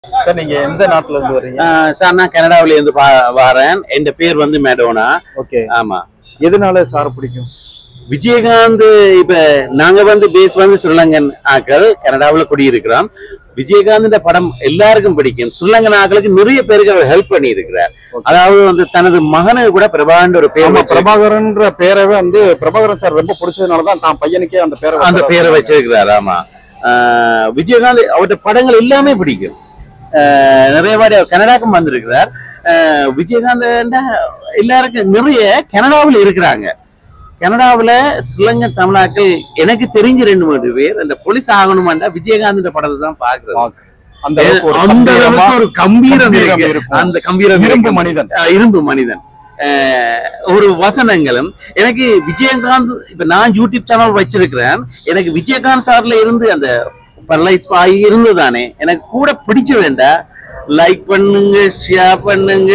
Sir நீங்க எந்த நாட்டுல இருந்து வர்றீங்க ஆஹ் சார் நான் கனடாவில இருந்து பா- வாரேன் என் பேர் வந்து மேடோனா ஓகே ஆமா எதனால சார் பிடிக்கும் விஜயகாந்த் இப்ப நாங்க வந்து பேஸ் வந்து ஸ்ரீலங்கன் ஆக்கள் கனடாவுல குடியிருக்கிறோம் விஜயகாந்த் படம் எல்லாருக்கும் பிடிக்கும் ஸ்ரீலங்கன் ஆக்களுக்கு நிறைய பேருக்கு அவர் ஹெல்ப் பண்ணி இருக்கிறார் அதாவது வந்து தனது மகனுக்கு கூட பிரபாகரன் ஒரு பேர் ஆமா வச்சு- பிரபாகரன்ற பேரவே வந்து பிரபாகரன் சார் ரொம்ப பிடிச்சதுனால தான் தான் பையனுக்கே அந்த பேரை அந்த பேரை வச்சிருக்கிறார் ஆமா ஆஹ் விஜயகாந்த் அவருடைய படங்கள் எல்லாமே பிடிக்கும் ஆஹ் நிறைய வாடி அவர் கனடாக்கும் வந்திருக்கிறார் ஆஹ் விஜயகாந்த் எல்லாருக்கும் நிறைய கனடாவில் இருக்கிறாங்க கனடாவுல ஸ்ரீலங்கன் தமிழாக்கள் எனக்கு தெரிஞ்ச ரெண்டு மூணு பேர் அந்த போலீஸ் ஆகணுமாண்டா விஜயகாந்த் படத்தை தான் பாக்குறது அந்த அளவுக்கு ஒரு அந்த கம்பீரமா, அளவுக்கு ஒரு கம்பீரம் கம்பீரம் இருக்கு. இருக்கும். அந்த கம்பீரம் இரும்பு இருக்கு. மனிதன் அஹ் இரும்பு மனிதன் அஹ் ஒரு வசனங்களும் எனக்கு விஜயகாந்த் இப்ப நான் யூடியூப் சேனல் வச்சிருக்கிறேன் எனக்கு விஜயகாந்த் சார்ல இருந்து அந்த பரலைஸ் ஆகி இருந்ததானே எனக்கு கூட பிடிச்ச வேண்டா லைக் பண்ணுங்க ஷேர் பண்ணுங்க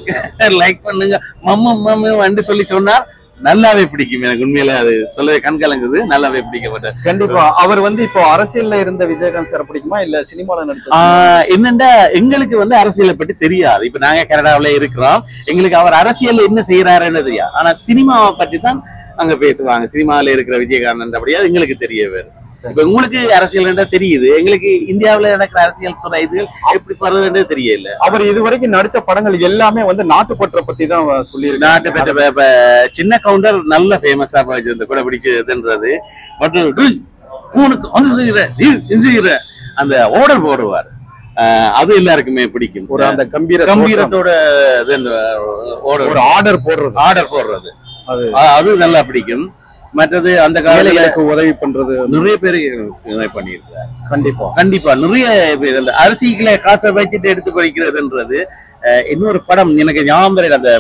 லைக் பண்ணுங்க மம்ம மம்ம வந்து சொல்லி சொன்னா நல்லாவே பிடிக்கும் எனக்கு உண்மையில அது சொல்லவே கண் கலங்குது நல்லாவே பிடிக்கப்பட்ட கண்டிப்பா அவர் வந்து இப்போ அரசியல்ல இருந்த விஜயகாந்த் சார் பிடிக்குமா இல்ல சினிமால நடிச்ச ஆஹ் என்னண்டா எங்களுக்கு வந்து அரசியலை பற்றி தெரியாது இப்ப நாங்க கனடாவுல இருக்கிறோம் எங்களுக்கு அவர் அரசியல் என்ன செய்யறாருன்னு தெரியாது ஆனா சினிமாவை பற்றி தான் அங்க பேசுவாங்க சினிமாவில் இருக்கிற விஜயகாந்த் அப்படியா எங்களுக்கு தெரிய வேறு இப்ப உங்களுக்கு அரசியல் தெரியுது எங்களுக்கு இந்தியாவுல நடக்கிற அரசியல் துறை இதுகள் எப்படி பரவுதுன்னு தெரியல அவர் இதுவரைக்கும் நடிச்ச படங்கள் எல்லாமே வந்து நாட்டுப்பற்றை பத்தி தான் சொல்லியிருக்காரு நாட்டு பெற்ற ப- ப- சின்ன கவுண்டர் நல்ல ஃபேமஸா வச்சிருந்த கூட பிடிச்சதுன்றது மற்றும் "டேய், உனக்கு அது செய்யற நீ இது செய்யற அந்த ஆர்டர் போடுவார் ஆஹ் அது எல்லாருக்குமே பிடிக்கும் ஒரு அந்த கம்பீர தோற்றம், கம்பீரத்தோட இது அந்த order- ஒரு ஆர்டர் போடுறது ஆர்டர் போடுறது அது அ- அது நல்லா பிடிக்கும் மற்றது அந்த காலையில ஏழைகளுக்கு உதவி பண்றது நிறைய பேர் இதை பண்ணியிருக்காரு கண்டிப்பா கண்டிப்பா நிறைய பேர் அந்த அரிசிகளை காசை வச்சுட்டு எடுத்து படிக்கிறதுன்றது அஹ், இன்னொரு படம் எனக்கு ஞாபகம் வருது, அந்த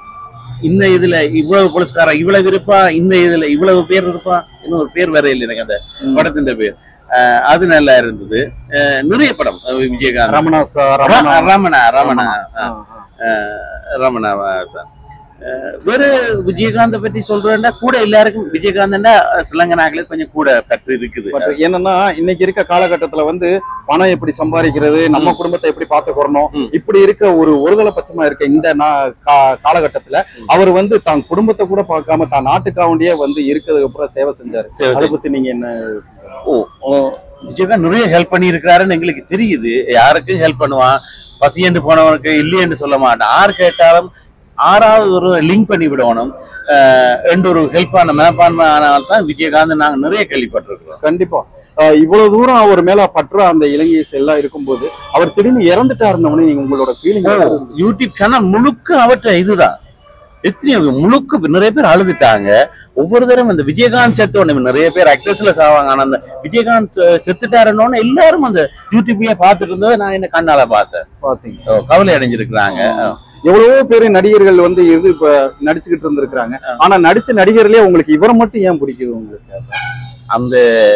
இந்த இதுல இவ்வளவு போலீஸ்காரன் இவ்வளவு இருப்பா இந்த இதுல இவ்வளவு பேர் இருப்பா இன்னொரு பேர் வேற இல்லை எனக்கு அந்த ம். படத்தின் பேர் அஹ், அது நல்லா இருந்தது அஹ், நிறைய படம் அஹ், விஜயகாந்த் ரமணா சார் ரமணா ர- ரமணா ரமணா ஆ, அஹ், ஆ. அஹ், ரமணா அஹ், சார் அஹ், வேற விஜயகாந்த பற்றி சொல்றேன்னா கூட எல்லாருக்கும் விஜயகாந்தா ஸ்ரீலங்கா நாட்களுக்கு கொஞ்சம் கூட கற்று இருக்குது பட் என்னன்னா இன்னைக்கு இருக்க காலகட்டத்துல வந்து பணம் எப்படி சம்பாதிக்கிறது நம்ம குடும்பத்தை எப்படி பாத்துக்கிறணும் ம். இப்படி இருக்க ஒரு ஒருதலை பட்சமா இருக்க இந்த நா- கா- காலகட்டத்துல அவர் வந்து தான் குடும்பத்தை கூட பார்க்காம தான் நாட்டுக்காவண்டியே வந்து இருக்கிறதுக்கு அப்புறம் சேவை செஞ்சாரு சரி, அதை பத்தி நீங்க என்ன ஓ ஓ, விஜயகாந்த் நிறைய ஹெல்ப் பண்ணியிருக்கிறாருன்னு எங்களுக்கு தெரியுது யாருக்கும் ஹெல்ப் பண்ணுவான் பசியண்டு போனவனுக்கு இல்லையென்று சொல்ல மாட்டான் யார் கேட்டாலும் ஆறாவது ஒரு லிங்க் பண்ணி விடணும் அஹ், என்ற ஒரு ஹெல்ப்பான மனப்பான்மை ஆனால் தான் விஜயகாந்த் நாங்க நிறைய கேள்விப்பட்டிருக்கிறோம் கண்டிப்பா ஆஹ் இவ்வளவு தூரம் அவர் மேல பற்ற அந்த இலங்கை எல்லாம் இருக்கும்போது அவர் திடீர்னு இறந்துட்டாருன்னு நீங்க உங்களோட ஃபீலிங் யூடியூப் சேனல் முழுக்க அவற்றை இதுதான் எத்தனையோ முழுக்க நிறைய பேர் அழுதுட்டாங்க ஒவ்வொரு தடவை இந்த விஜயகாந்த் செத்த உடனே நிறைய பேர் ஆக்டர்ஸ்ல சாவாங்க ஆனா அந்த விஜயகாந்த் செத்துட்டாருன்னு எல்லாரும் அந்த யூடியூப்லயே பார்த்துட்டு இருந்ததை நான் என்ன கண்ணால பார்த்தேன் பாத்தீங்க ஓ, கவலை அடைஞ்சிருக்கிறாங்க எவ்வளவோ பேர் நடிகர்கள் வந்து இது இப்ப நடிச்சுக்கிட்டு இருந்திருக்காங்க ஆனா நடிச்ச நடிகர்லயே உங்களுக்கு இவரை மட்டும் ஏன் பிடிக்குது உங்களுக்கு அந்த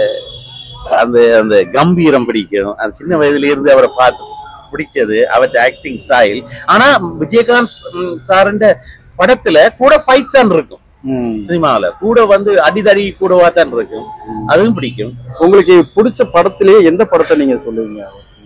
அந்த அந்த கம்பீரம் பிடிக்கும் அந்த சின்ன வயதுல இருந்து அவரை பார்த்து பிடிச்சது அவர்கிட்ட ஆக்டிங் ஸ்டைல் ஆனா விஜயகாந்த் ம், சாருன்ற படத்துல கூட ஃபைட் தான் இருக்கும் ம். சினிமாவுல கூட வந்து அடிதடி கூடவா தான் இருக்கும் அதுவும் பிடிக்கும் உங்களுக்கு பிடிச்ச படத்திலேயே எந்த படத்தை நீங்க சொல்லுவீங்க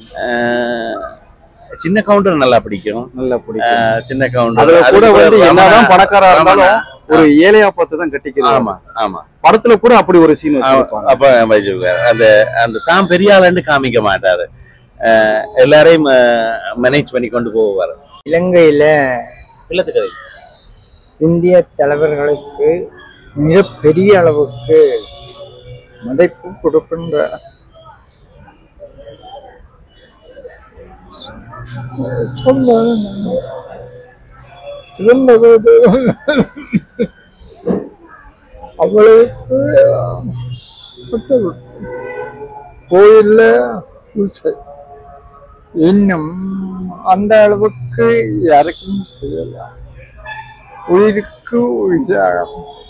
அஹ், சின்ன கவுண்டர் நல்லா பிடிக்கும் நல்லா பிடிக்கும் அஹ், சின்ன கவுண்டர் அதுல கூட அதுக்கு வந்து ரமணா- என்னதான் பணக்காரா இருந்தாலும் ரமணா. ஒரு ஏழையா பார்த்து தான் கட்டிக்கிறது ஆமா ஆமா படத்துல கூட அப்படி ஒரு சீன் வச்சிருப்பாங்க அப்ப வச்சிருக்காரு அந்த அந்த தான் பெரிய ஆளுன்னு காமிக்க மாட்டாரு அஹ், எல்லாரையும் மேனேஜ் பண்ணி கொண்டு போவார் இலங்கையில இல்லத்துக்கதை இந்திய தலைவர்களுக்கு மிகப்பெரிய அளவுக்கு மதிப்பு கொடுக்கின்ற சொன்னது நான் இருந்தபோது அவளுக்கு பட்டது. கோயில்ல பூசை இன்னும் அந்த அளவுக்கு யாருக்கும் செய்யலாம் உயிருக்கு உயிராக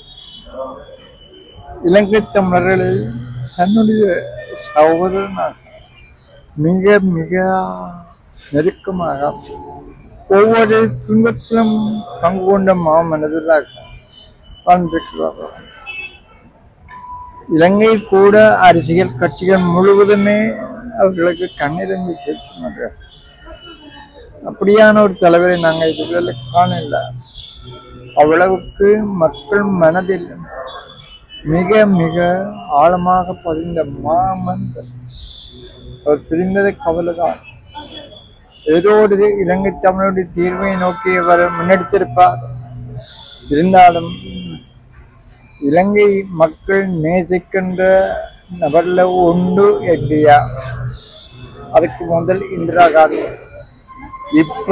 இலங்கை தமிழர்களை தன்னுடைய சகோதரனாக மிக மிக நெருக்கமாக ஒவ்வொரு துன்பத்திலும் பங்கு கொண்ட மாமனிதராக வாழ்ந்திருக்கிறார்கள் இலங்கை கூட அரசியல் கட்சிகள் முழுவதுமே அவர்களுக்கு கண்ணிறங்கி கேட்கின்றனர் அப்படியான ஒரு தலைவரை நாங்கள் இதுவரை காணல அவ்வளவுக்கு மக்கள் மனதில் மிக மிக ஆழமாக பதிந்த மாமன்னர் அவர் பிரிந்தது கவலைதான் ஏதோ ஒரு இலங்கை தமிழுடைய தீர்வை நோக்கி அவர் முன்னெடுத்திருப்பார் இருந்தாலும் இலங்கை மக்கள் நேசிக்கின்ற நபர்ல உண்டு என்டியா அதுக்கு முதல் இந்திரா காந்தி இப்ப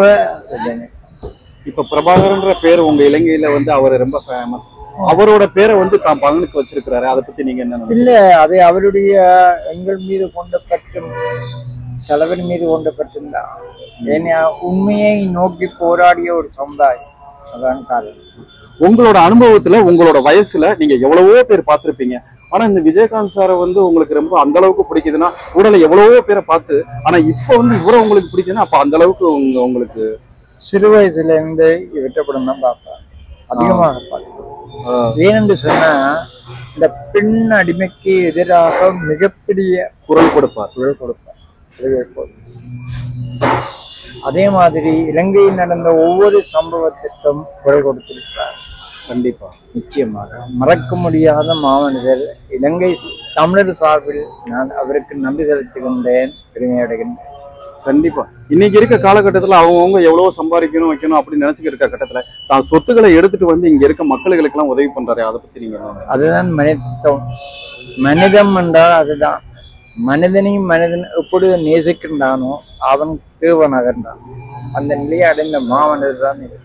இப்ப பிரபாகரன்ற பேர் உங்க இலங்கையில வந்து அவர் ரொம்ப ஃபேமஸ் அவரோட பேரை வந்து தான் பங்கனுக்கு வச்சிருக்கிறாரு அதை பத்தி நீங்க என்ன நினைக்கிறீங்க? இல்ல அது அவருடைய எங்கள் மீது கொண்ட பற்றும் தலைவர் மீது கொண்ட பற்றும் தான் ஏன்னா உண்மையை நோக்கி போராடிய ஒரு சமுதாயம் அதான் காரணம் உங்களோட அனுபவத்துல உங்களோட வயசுல நீங்க எவ்வளவோ பேர் பார்த்திருப்பீங்க ஆனா இந்த விஜயகாந்த் சாரை வந்து உங்களுக்கு ரொம்ப அந்த அளவுக்கு பிடிக்குதுன்னா உடல எவ்வளவோ பேரை பார்த்து ஆனா இப்ப வந்து இவரை உங்களுக்கு பிடிக்குதுன்னா அப்ப அந்த அளவுக்கு உங்க உங்களுக்கு சிறு வயசுல இருந்து இவற்றை படம் தான் பார்ப்பேன் அதிகமாக பார்ப்பேன் ஏனென்று சொன்னா இந்த பெண் அடிமைக்கு எதிராக மிகப்பெரிய குரல் கொடுப்பார் குரல் கொடுப்பார் அதுவே போதும். அதே மாதிரி இலங்கையில் நடந்த ஒவ்வொரு சம்பவத்திற்கும் குரல் கொடுத்திருக்கிறார் கண்டிப்பா நிச்சயமாக மறக்க முடியாத மாமனிதர் இலங்கை தமிழர் சார்பில் நான் அவருக்கு நன்றி செலுத்துகின்றேன் பெருமை அடைகின்றேன் கண்டிப்பா இன்னைக்கு இருக்க காலகட்டத்துல அவங்கவுங்க எவ்வளவோ சம்பாதிக்கணும் வைக்கணும் அப்படின்னு நினைச்சுக்கிட்டு இருக்க கட்டத்துல தான் சொத்துக்களை எடுத்துட்டு வந்து இங்க இருக்க மக்களுக்கு எல்லாம் உதவி பண்றாரு அதை பத்தி நீங்க என்ன நினைக்கிறீங்க? அதுதான் மனிதத்துவம் மனிதம் என்றால் அதுதான் மனிதனையும் மனிதன் எப்பொழுது நேசிக்கின்றானோ அவன் தேவனகன்றான் அந்த நிலையை அடைந்த மாமனிதர் தான் இது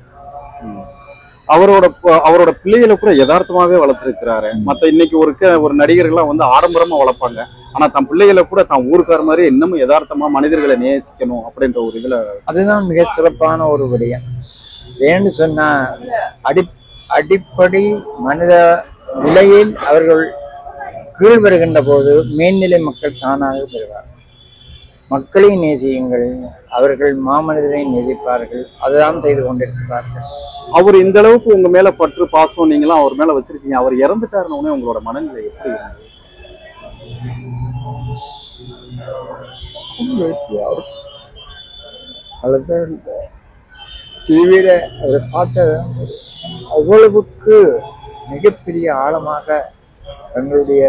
அவரோட ப- அவரோட பிள்ளைகளை கூட யதார்த்தமாவே வளர்த்துருக்கிறாரு மத்த இன்னைக்கு ஒரு க- ஒரு நடிகர்கள்லாம் வந்து ஆடம்பரமா வளர்ப்பாங்க ஆனா தன் பிள்ளைகளை கூட தான் ஊருக்கார மாதிரி இன்னமும் யதார்த்தமா மனிதர்களை நேசிக்கணும் அப்படின்ற ஒரு இதுல அதுதான் மிக சிறப்பான ஒரு விடயம் ஏன்னு சொன்னா அடி அடிப்படை மனித நிலையில் அவர்கள் கீழ் வருகின்ற போது மேல்நிலை மக்கள் தானாக பெறுவார் மக்களை நேசியுங்கள் அவர்கள் மாமனிதரை நேசிப்பார்கள் அதுதான் செய்து கொண்டிருக்கிறார்கள் அவர் இந்த அளவுக்கு உங்க மேல பற்று பாசம் நீங்களாம் அவர் மேல வச்சிருக்கீங்க அவர் இறந்துட்டாருன்னு உடனே உங்களோட மனநிலை எப்படி இருந்தது? அதுதான் டிவியில அதை பார்த்த அவ்வளவுக்கு மிகப்பெரிய ஆழமாக எங்களுடைய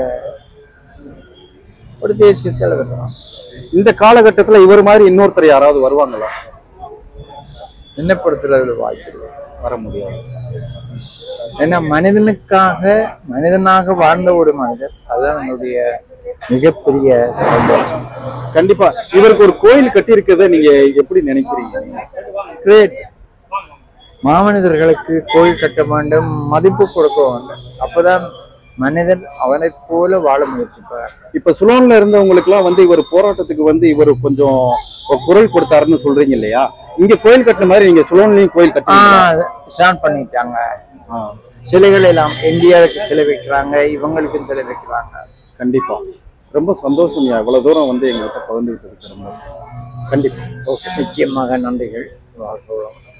ஒரு தேசிய தலைவர் தான் இந்த காலகட்டத்துல இவர் மாதிரி இன்னொருத்தர் யாராவது வருவாங்களா என்ன பொறுத்தளவில் வாய்ப்பு இல்லை. வர முடியாது ஏன்னா மனிதனுக்காக மனிதனாக வாழ்ந்த ஒரு மனிதர் அதுதான் நம்மளுடைய மிகப்பெரிய சந்தோஷம் கண்டிப்பா இவருக்கு ஒரு கோயில் கட்டி இருக்கிறத நீங்க எப்படி நினைக்கிறீங்க கிரேட் மாமனிதர்களுக்கு கோயில் கட்ட வேண்டும் மதிப்பு கொடுக்க வேண்டும் அப்பதான் மனிதன் அவனைப் போல வாழ முயற்சிப்பார் இப்ப சுலோன்ல இருந்தவங்களுக்கு எல்லாம் வந்து இவர் போராட்டத்துக்கு வந்து இவர் கொஞ்சம் ஒரு குரல் கொடுத்தாருன்னு சொல்றீங்க இல்லையா இங்க கோயில் கட்டின மாதிரி நீங்க சுலோன்லயும் கோயில் கட்டி ஆஹ் ஸ்டார்ட் பண்ணிட்டாங்க சிலைகள் எல்லாம் இந்தியாவுக்கு சிலை வைக்கிறாங்க இவங்களுக்கும் சிலை வைக்கிறாங்க கண்டிப்பா ரொம்ப சந்தோஷம் இவ்வளவு தூரம் வந்து எங்கள்கிட்ட பகிர்ந்துகிட்டு இருக்கு ரொம்ப கண்டிப்பா ஓகே நிச்சயமாக நன்றிகள் வாழ்க வளமுடன்.